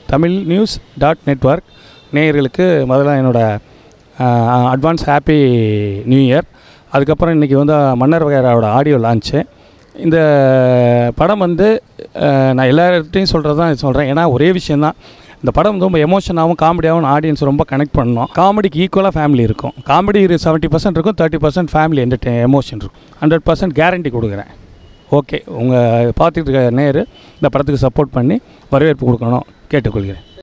Tamil news dot network நேயர்களுக்கு முதல்ல என்னோட அட்வான்ஸ் ஹாப்பி நியூ இயர் அதுக்கப்புறம் இன்றைக்கி வந்து மன்னர் வகைராவோட ஆடியோ லான்ச்சு இந்த படம் வந்து அஹ், நான் எல்லார்கிட்டையும் சொல்கிறது தான் சொல்கிறேன் ஏன்னா ஒரே விஷயந்தான் இந்த படம் வந்து ரொம்ப எமோஷனாகவும் காமெடியாகவும் ஆடியன்ஸ் ரொம்ப கனெக்ட் பண்ணணும் காமெடிக்கு ஈக்குவலாக ஃபேமிலி இருக்கும் காமெடி செவன்ட்டி பர்சன்ட் இருக்கும் thirty percent family entertain emotion இருக்கும் ஹண்ட்ரட் பர்சன்ட் கேரண்டி கொடுக்குறேன் ஓகே உங்கள் பார்த்துட்டு இருக்க நேரு இந்த படத்துக்கு சப்போர்ட் பண்ணி வரவேற்பு கொடுக்கணும் கேட்டுக்கொள்கிறேன்